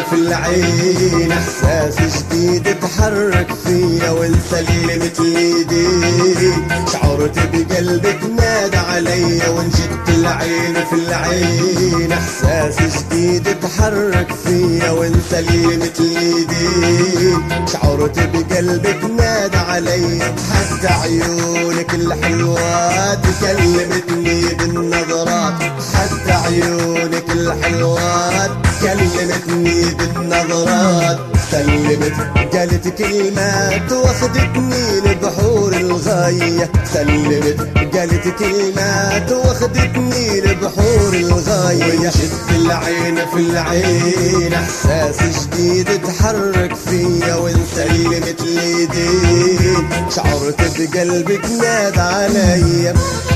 في العين احساس جديد تحرك فيا وانسلمت ليدي شعرت بقلبك نادى عليا وانشدت العين في العين احساس جديد تحرك فيا وانسلمت ليدي شعرت بقلبك نادى عليا حتى عيونك الحلوة تكلمتني بالنظرات حتى عيونك الحلوات كلمتني بالنظرات سلمت قالت كلمات واخدتني لبحور الغاية سلمت قالت كلمات واخدتني لبحور الغاية شفت العين في العين احساس جديد تحرك فيا وانسلمت ليدي شعرت بقلبك ناد عليا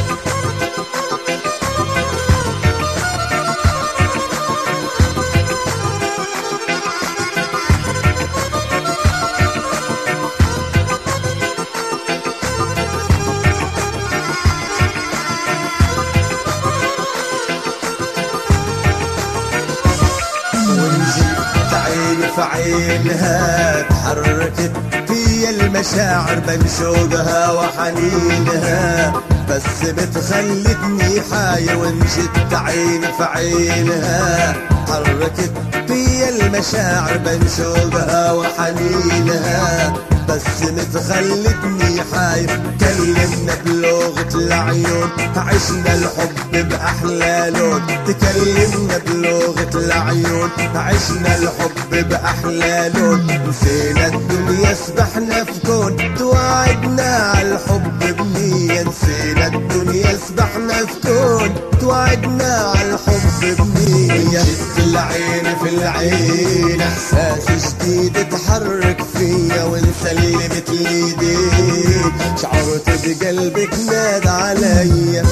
ونجيت عيني في عينها تحركت في المشاعر بين شوقها وحنينها بس بتخلتني حاية ونجت عيني في عينها حركت في المشاعر بين شوقها وحنينها بس متخلتني حايف كلمنا بلغة العيون عشنا الحب بأحلى لون تكلمنا بلغة العيون عشنا الحب بأحلى لون نسينا الدنيا سبحنا في كون توعدنا على الحب بنية نسينا الدنيا سبحنا في كون توعدنا على الحب بنية شفت العين في العين احساس جديد تحرك فيا وانسلمت ليدي شعرت بقلبك ناد عليا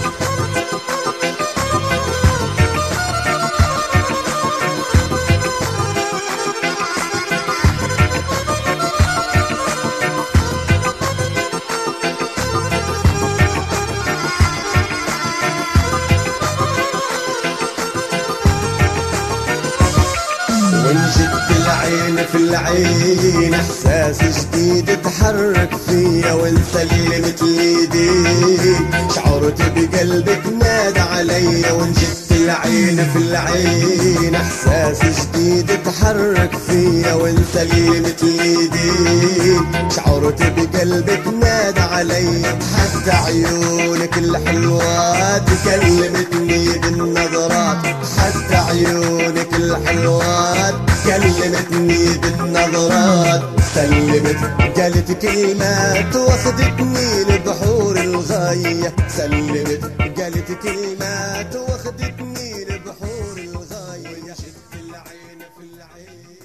ونجد العين في العين احساس جديد تحرك فيا وانسلمت ليدي شعرت بقلبك ناد عليا ونجد العين في العين احساس جديد تحرك فيا وانسلمت ليدي شعرت بقلبك ناد عليا حتى عيونك الحلوة تكلمتني بالنظرات حتى عيونك الحلوات كلمتني بالنظرات سلمت قالت كلمات واخدتني لبحور الغاية سلمت قالت كلمات واخدتني لبحور الغاية شفت العين في العين